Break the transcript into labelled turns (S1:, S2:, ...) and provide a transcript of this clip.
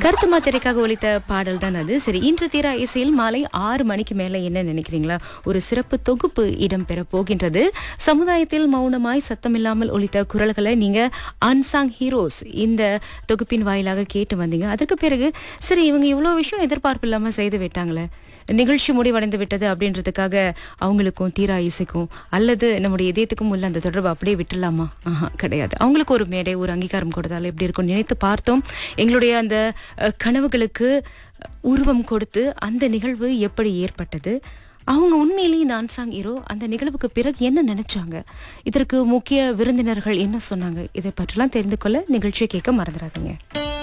S1: கருத்துமா திரைக்காக ஒலித்த பாடல் தான் அது சரி இன்று தீரா இசையில் மாலை ஆறு மணிக்கு மேல என்ன நினைக்கிறீங்களா ஒரு சிறப்பு தொகுப்பு இடம்பெற போகின்றது சமுதாயத்தில் மௌனமாய் சத்தமில்லாமல் ஒலித்த குரல்களை நீங்க அன்சாங் ஹீரோஸ் இந்த தொகுப்பின் வாயிலாக கேட்டு வந்தீங்க அதற்கு பிறகு சரி இவங்க இவ்வளோ விஷயம் எதிர்பார்ப்பு இல்லாம செய்து விட்டாங்களே நிகழ்ச்சி முடிவடைந்து விட்டது அப்படின்றதுக்காக அவங்களுக்கும் தீரா இசைக்கும் அல்லது நம்முடைய இதயத்துக்கும் உள்ள அந்த தொடர்பு அப்படியே விட்டுலாமா ஆஹா கிடையாது அவங்களுக்கு ஒரு மேடை ஒரு அங்கீகாரம் கொடுத்தால் எப்படி இருக்கும் நினைத்து பார்த்தோம் எங்களுடைய அந்த அஹ், கனவுகளுக்கு உருவம் கொடுத்து அந்த நிகழ்வு எப்படி ஏற்பட்டது அவங்க உண்மையிலேயே இந்த அன்சாங் ஹீரோ அந்த நிகழ்வுக்கு பிறகு என்ன நினைச்சாங்க இதற்கு முக்கிய விருந்தினர்கள் என்ன சொன்னாங்க இதை பற்றிலாம் தெரிந்து கொள்ள நிகழ்ச்சியை கேட்க மறந்துடாதீங்க